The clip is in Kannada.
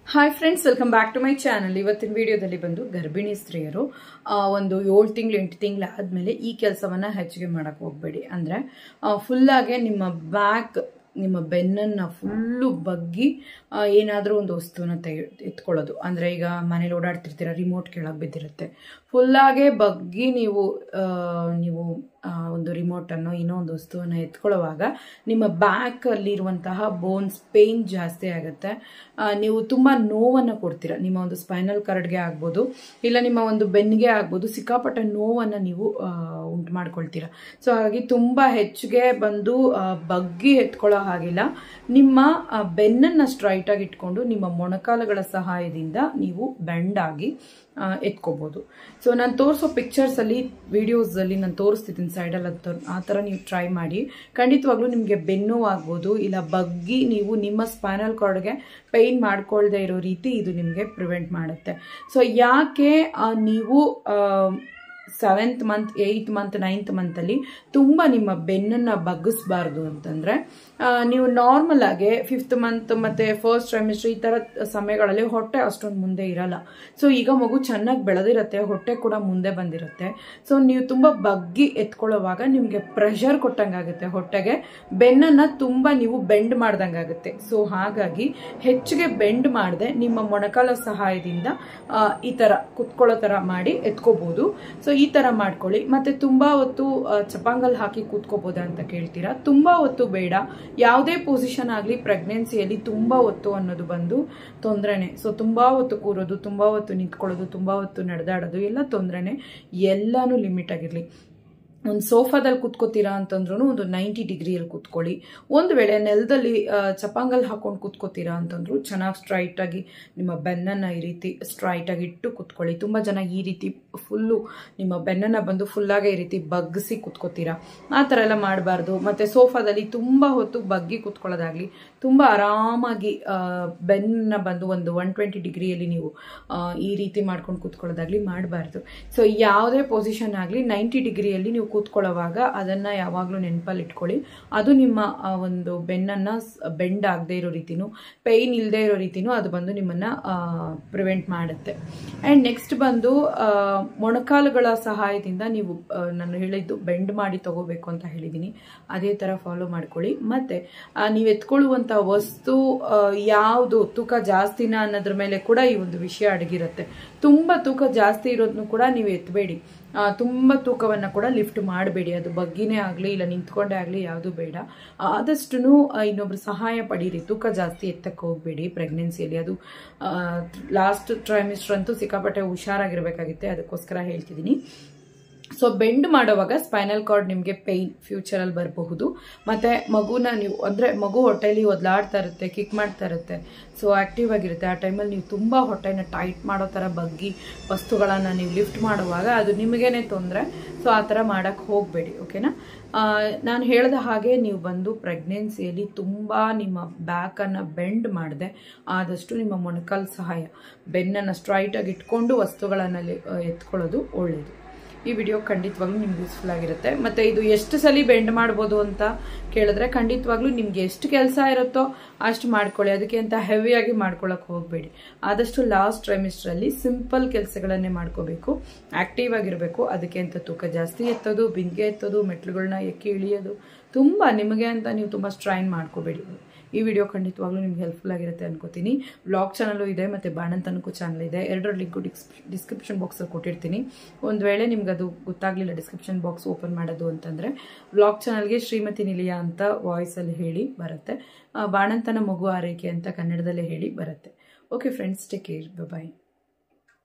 hi friends welcome back to my channel ಇವತ್ತಿನ ವಿಡಿಯೋದಲ್ಲಿ ಬಂದು ಗರ್ಭಿಣಿ ಸ್ತ್ರೀಯರು ಆ, ಒಂದು ಏಳು ತಿಂಗಳು ಎಂಟು ತಿಂಗಳು ಆದಮೇಲೆ ಈ ಕೆಲಸವನ್ನ ಹೆಚ್ಚಿಗೆ ಮಾಡಕ್ಕೆ ಹೋಗಬೇಡಿ ಅಂದರೆ ಫುಲ್ಲಾಗೆ ನಿಮ್ಮ ಬ್ಯಾಕ್ ನಿಮ್ಮ ಬೆನ್ನನ್ನು ಫುಲ್ಲು ಬಗ್ಗಿ ಏನಾದರೂ ಒಂದು ವಸ್ತುವನ್ನ ತೆಗೆ ಎತ್ಕೊಳ್ಳೋದು ಅಂದರೆ ಈಗ ಮನೇಲಿ ಓಡಾಡ್ತಿರ್ತೀರ ರಿಮೋಟ್ ಕೆಳಗೆ ಬಿದ್ದಿರುತ್ತೆ ಫುಲ್ಲಾಗೆ ಬಗ್ಗಿ ನೀವು ಆ, ನೀವು ಆ, ಒಂದು ರಿಮೋಟನ್ನು ಏನೋ ಒಂದು ವಸ್ತುವನ್ನು ಎತ್ಕೊಳ್ಳುವಾಗ ನಿಮ್ಮ ಬ್ಯಾಕಲ್ಲಿರುವಂತಹ ಬೋನ್ಸ್ ಪೇಯ್ನ್ ಜಾಸ್ತಿ ಆಗುತ್ತೆ ಆ, ನೀವು ತುಂಬ ನೋವನ್ನು ಕೊಡ್ತೀರ ನಿಮ್ಮ ಒಂದು ಸ್ಪೈನಲ್ ಕಾರ್ಡ್ಗೆ ಆಗ್ಬೋದು ಇಲ್ಲ ನಿಮ್ಮ ಒಂದು ಬೆನ್ನಿಗೆ ಆಗ್ಬೋದು ಸಿಕ್ಕಾಪಟ್ಟೆ ನೋವನ್ನು ನೀವು ಆ, ಉಂಟು ಮಾಡ್ಕೊಳ್ತೀರಾ ಸೊ ಹಾಗಾಗಿ ತುಂಬ ಹೆಚ್ಚಿಗೆ ಬಂದು ಆ, ಬಗ್ಗಿ ಎತ್ಕೊಳ್ಳೋ ಹಾಗಿಲ್ಲ ನಿಮ್ಮ ಆ, ಬೆನ್ನನ್ನ ಸ್ಟ್ರೈಟ್ ಆಗಿ ಇಟ್ಕೊಂಡು ನಿಮ್ಮ ಮೊಣಕಾಲುಗಳ ಸಹಾಯದಿಂದ ನೀವು ಬೆಂಡ್ ಆಗಿ ಆ, ಎತ್ಕೋಬಹುದು ಸೊ ನಾನು ತೋರಿಸೋ ಪಿಕ್ಚರ್ಸ್ ಅಲ್ಲಿ ವಿಡಿಯೋಸ್ ಅಲ್ಲಿ ನಾನು ತೋರಿಸ್ತಿದ್ದೀನಿ ಸೈಡಲ್ಲಿ ಅದು ಆ ಥರ ನೀವು ಟ್ರೈ ಮಾಡಿ ಖಂಡಿತವಾಗ್ಲೂ ನಿಮಗೆ ಬೆನ್ನು ಆಗ್ಬೋದು ಇಲ್ಲ ಬಗ್ಗಿ ನೀವು ನಿಮ್ಮ ಸ್ಪೈನಲ್ ಕಾರ್ಡ್ಗೆ ಪೈನ್ ಮಾಡ್ಕೊಳ್ದೇ ಇರೋ ರೀತಿ ಇದು ನಿಮಗೆ ಪ್ರಿವೆಂಟ್ ಮಾಡುತ್ತೆ ಸೊ ಯಾಕೆ ಆ, ನೀವು seventh month eighth month ninth ಮಂತಲ್ಲಿ ತುಂಬ ನಿಮ್ಮ ಬೆನ್ನನ್ನು ಬಗ್ಗಿಸ್ಬಾರ್ದು ಅಂತಂದರೆ ನೀವು ನಾರ್ಮಲ್ ಆಗಿ ಫಿಫ್ತ್ ಮಂತ್ ಮತ್ತು ಫಸ್ಟ್ ಟ್ರೈಮಿಸ್ಟರ್ ಈ ಥರ ಸಮಯಗಳಲ್ಲಿ ಹೊಟ್ಟೆ ಅಷ್ಟೊಂದು ಮುಂದೆ ಇರಲ್ಲ ಸೊ ಈಗ ಮಗು ಚೆನ್ನಾಗಿ ಬೆಳೆದಿರುತ್ತೆ ಹೊಟ್ಟೆ ಕೂಡ ಮುಂದೆ ಬಂದಿರುತ್ತೆ ಸೊ ನೀವು ತುಂಬ ಬಗ್ಗಿ ಎತ್ಕೊಳ್ಳೋವಾಗ ನಿಮಗೆ ಪ್ರೆಷರ್ ಕೊಟ್ಟಂಗಾಗುತ್ತೆ ಹೊಟ್ಟೆಗೆ ಬೆನ್ನನ್ನು ತುಂಬ ನೀವು ಬೆಂಡ್ ಮಾಡ್ದಂಗಾಗುತ್ತೆ ಸೊ ಹಾಗಾಗಿ ಹೆಚ್ಚಿಗೆ ಬೆಂಡ್ ಮಾಡದೆ ನಿಮ್ಮ ಮೊಣಕಾಲ ಸಹಾಯದಿಂದ ಆ, ಈ ಥರ ಕುತ್ಕೊಳ್ಳೋ ಥರ ಮಾಡಿ ಎತ್ಕೋಬಹುದು ಸೊ ಈ ಥರ ಮಾಡ್ಕೊಳ್ಳಿ ಮತ್ತೆ ತುಂಬಾ ಹೊತ್ತು ಆ, ಚಪಾಂಗಲ್ ಹಾಕಿ ಕೂತ್ಕೋಬೋದಾ ಅಂತ ಕೇಳ್ತೀರಾ ತುಂಬಾ ಹೊತ್ತು ಬೇಡ ಯಾವುದೇ ಪೊಸಿಷನ್ ಆಗಲಿ ಪ್ರೆಗ್ನೆನ್ಸಿಯಲ್ಲಿ ತುಂಬಾ ಹೊತ್ತು ಅನ್ನೋದು ಬಂದು ತೊಂದರೆನೆ ಸೊ ತುಂಬಾ ಹೊತ್ತು ಕೂರೋದು ತುಂಬಾ ಹೊತ್ತು ನಿಂತ್ಕೊಳ್ಳೋದು ತುಂಬಾ ಹೊತ್ತು ನಡೆದಾಡೋದು ಎಲ್ಲ ತೊಂದರೆನೆ ಎಲ್ಲಾನು ಲಿಮಿಟ್ ಆಗಿರಲಿ ಒಂದು ಸೋಫಾದಲ್ಲಿ ಕೂತ್ಕೋತೀರಾ ಅಂತಂದ್ರೂ ಒಂದು ನೈಂಟಿ ಡಿಗ್ರಿಯಲ್ಲಿ ಕೂತ್ಕೊಳ್ಳಿ ಒಂದು ವೇಳೆ ನೆಲದಲ್ಲಿ ಆ, ಚಪಾಂಗಲ್ ಹಾಕೊಂಡು ಕೂತ್ಕೋತೀರಾ ಅಂತಂದ್ರು ಚೆನ್ನಾಗಿ ಸ್ಟ್ರೈಟ್ ಆಗಿ ನಿಮ್ಮ ಬೆನ್ನನ್ನು ಈ ರೀತಿ ಸ್ಟ್ರೈಟ್ ಆಗಿ ಇಟ್ಟು ಕೂತ್ಕೊಳ್ಳಿ ತುಂಬ ಜನ ಈ ರೀತಿ ಫುಲ್ಲು ನಿಮ್ಮ ಬೆನ್ನನ್ನು ಬಂದು ಫುಲ್ಲಾಗೆ ಈ ರೀತಿ ಬಗ್ಗಿಸಿ ಕೂತ್ಕೋತೀರಾ ಆ ಥರ ಎಲ್ಲ ಮಾಡಬಾರ್ದು ಮತ್ತು ಸೋಫಾದಲ್ಲಿ ತುಂಬ ಹೊತ್ತು ಬಗ್ಗಿ ಕೂತ್ಕೊಳ್ಳೋದಾಗಲಿ ತುಂಬ ಆರಾಮಾಗಿ ಆ, ಬೆನ್ನ ಬಂದು ಒಂದು ಒನ್ ಟ್ವೆಂಟಿ ಡಿಗ್ರಿಯಲ್ಲಿ ನೀವು ಆ, ಈ ರೀತಿ ಮಾಡ್ಕೊಂಡು ಕೂತ್ಕೊಳ್ಳೋದಾಗ್ಲಿ ಮಾಡಬಾರ್ದು ಸೊ ಯಾವುದೇ ಪೊಸಿಷನ್ ಆಗಲಿ ನೈಂಟಿ ಡಿಗ್ರಿಯಲ್ಲಿ ನೀವು ಕೂತ್ಕೊಳ್ಳೋವಾಗ ಅದನ್ನು ಯಾವಾಗಲೂ ನೆನಪಲ್ಲಿ ಇಟ್ಕೊಳ್ಳಿ ಅದು ನಿಮ್ಮ ಆ, ಒಂದು ಬೆನ್ನನ್ನು ಬೆಂಡ್ ಆಗದೆ ಇರೋ ರೀತಿನೂ ಪೈನ್ ಇಲ್ಲದೆ ಇರೋ ರೀತಿನೂ ಅದು ಬಂದು ನಿಮ್ಮನ್ನು ಪ್ರಿವೆಂಟ್ ಮಾಡುತ್ತೆ ಆ್ಯಂಡ್ ನೆಕ್ಸ್ಟ್ ಬಂದು ಆ, ಮೊಣಕಾಲುಗಳ ಸಹಾಯದಿಂದ ನೀವು ಆ, ನಾನು ಹೇಳಿದ್ದು ಬೆಂಡ್ ಮಾಡಿ ತಗೋಬೇಕು ಅಂತ ಹೇಳಿದ್ದೀನಿ ಅದೇ ಥರ ಫಾಲೋ ಮಾಡ್ಕೊಳ್ಳಿ ಮತ್ತು ನೀವು ಎತ್ಕೊಳ್ಳುವಂಥ ವಸ್ತು ಆ, ಯಾವುದು ತೂಕ ಜಾಸ್ತಿನ ಅನ್ನೋದ್ರ ಮೇಲೆ ಕೂಡ ಈ ಒಂದು ವಿಷಯ ಅಡಗಿರುತ್ತೆ ತುಂಬ ತೂಕ ಜಾಸ್ತಿ ಇರೋದನ್ನು ಕೂಡ ನೀವು ಎತ್ತಬೇಡಿ ತುಂಬ ತೂಕವನ್ನು ಕೂಡ ಲಿಫ್ಟ್ ಮಾಡಬೇಡಿ ಅದು ಬಗ್ಗಿನೇ ಆಗಲಿ ಇಲ್ಲ ನಿಂತ್ಕೊಂಡೇ ಆಗಲಿ ಯಾವುದು ಬೇಡ ಆದಷ್ಟು ಇನ್ನೊಬ್ರು ಸಹಾಯ ಪಡೀರಿ ತೂಕ ಜಾಸ್ತಿ ಎತ್ತಕ್ಕೆ ಹೋಗಬೇಡಿ ಪ್ರೆಗ್ನೆನ್ಸಿಯಲ್ಲಿ ಅದು ಲಾಸ್ಟ್ ಟ್ರೈಮಿಸ್ಟರ್ ಅಂತೂ ಸಿಕ್ಕಾಪಟ್ಟೆ ಹುಷಾರಾಗಿರ್ಬೇಕಾಗುತ್ತೆ ಅದಕ್ಕೋಸ್ಕರ ಹೇಳ್ತಿದ್ದೀನಿ ಸೊ ಬೆಂಡ್ ಮಾಡುವಾಗ ಸ್ಪೈನಲ್ ಕಾರ್ಡ್ ನಿಮಗೆ ಪೇಯ್ನ್ ಫ್ಯೂಚರಲ್ಲಿ ಬರಬಹುದು ಮತ್ತು ಮಗುನ ನೀವು ಅಂದರೆ ಮಗು ಹೊಟ್ಟೆಲಿ ಒದ್ಲಾಡ್ತಾ ಇರುತ್ತೆ ಕಿಕ್ ಮಾಡ್ತಾ ಇರುತ್ತೆ ಸೊ ಆ್ಯಕ್ಟಿವ್ ಆಗಿರುತ್ತೆ ಆ ಟೈಮಲ್ಲಿ ನೀವು ತುಂಬ ಹೊಟ್ಟೆನ ಟೈಟ್ ಮಾಡೋ ಥರ ಬಗ್ಗಿ ವಸ್ತುಗಳನ್ನು ನೀವು ಲಿಫ್ಟ್ ಮಾಡುವಾಗ ಅದು ನಿಮಗೇನೆ ತೊಂದರೆ ಸೊ ಆ ಥರ ಮಾಡೋಕ್ಕೆ ಹೋಗಬೇಡಿ ಓಕೆನಾ ನಾನು ಹೇಳಿದ ಹಾಗೆ ನೀವು ಬಂದು ಪ್ರೆಗ್ನೆನ್ಸಿಯಲ್ಲಿ ತುಂಬ ನಿಮ್ಮ ಬ್ಯಾಕನ್ನು ಬೆಂಡ್ ಮಾಡದೆ ಆದಷ್ಟು ನಿಮ್ಮ ಮೊಣಕಾಲು ಸಹಾಯ ಬೆನ್ನನ್ನು ಸ್ಟ್ರೈಟಾಗಿ ಇಟ್ಕೊಂಡು ವಸ್ತುಗಳನ್ನು ಲಿ- ಆ, ಎತ್ಕೊಳ್ಳೋದು ಒಳ್ಳೆಯದು ಈ ವಿಡಿಯೋ ಖಂಡಿತವಾಗ್ಲೂ ನಿಮ್ಗೆ ಯೂಸ್ಫುಲ್ ಆಗಿರುತ್ತೆ ಮತ್ತೆ ಇದು ಎಷ್ಟು ಸಲ ಬೆಂಡ್ ಮಾಡ್ಬೋದು ಅಂತ ಕೇಳಿದ್ರೆ ಖಂಡಿತವಾಗ್ಲೂ ನಿಮ್ಗೆ ಎಷ್ಟು ಕೆಲಸ ಇರುತ್ತೋ ಅಷ್ಟು ಮಾಡ್ಕೊಳ್ಳಿ ಅದಕ್ಕೆ ಅಂತ ಹೆವಿಯಾಗಿ ಮಾಡ್ಕೊಳಕ್ ಹೋಗಬೇಡಿ ಆದಷ್ಟು ಲಾಸ್ಟ್ ಟ್ರೈಮಿಸ್ಟ್ರಲ್ಲಿ ಸಿಂಪಲ್ ಕೆಲಸಗಳನ್ನೇ ಮಾಡ್ಕೋಬೇಕು ಆಕ್ಟಿವ್ ಆಗಿರಬೇಕು ಅದಕ್ಕೆ ಅಂತ ತೂಕ ಜಾಸ್ತಿ ಎತ್ತೋದು ಬಿಂದಿಗೆ ಎತ್ತೋದು ಮೆಟ್ಲುಗಳನ್ನ ಎಕ್ಕಿ ಇಳಿಯೋದು ತುಂಬ ನಿಮಗೆ ಅಂತ ನೀವು ತುಂಬ ಸ್ಟ್ರೈನ್ ಮಾಡ್ಕೋಬೇಡಿ ಈ ವಿಡಿಯೋ ಖಂಡಿತವಾಗ್ಲೂ ನಿಮ್ಗೆ ಹೆಲ್ಪ್ಫುಲ್ ಆಗಿರುತ್ತೆ ಅನ್ಕೋತೀನಿ ಬ್ಲಾಗ್ ಚಾನಲು ಇದೆ ಮತ್ತು ಬಾಣಂತನಕ್ಕೂ ಚಾನಲ್ ಇದೆ ಎರಡರ ಲಿಂಕು ಡಿಸ್ ಡಿಸ್ಕ್ರಿಪ್ಷನ್ ಬಾಕ್ಸಲ್ಲಿ ಕೊಟ್ಟಿರ್ತೀನಿ ಒಂದು ವೇಳೆ ನಿಮ್ಗೆ ಅದು ಗೊತ್ತಾಗಲಿಲ್ಲ ಡಿಸ್ಕ್ರಿಪ್ಷನ್ ಬಾಕ್ಸ್ ಓಪನ್ ಮಾಡೋದು ಅಂತಂದರೆ ಬ್ಲಾಗ್ ಚಾನಲ್ಗೆ ಶ್ರೀಮತಿ ನಿಲಿಯ ಅಂತ ವಾಯ್ಸಲ್ಲಿ ಹೇಳಿ ಬರುತ್ತೆ ಆ, ಬಾಣಂತನ ಮಗು ಆರೈಕೆ ಅಂತ ಕನ್ನಡದಲ್ಲೇ ಹೇಳಿ ಬರುತ್ತೆ ಓಕೆ ಫ್ರೆಂಡ್ಸ್ ಟೇಕ್ ಕೇರ್ ಬಾಯ್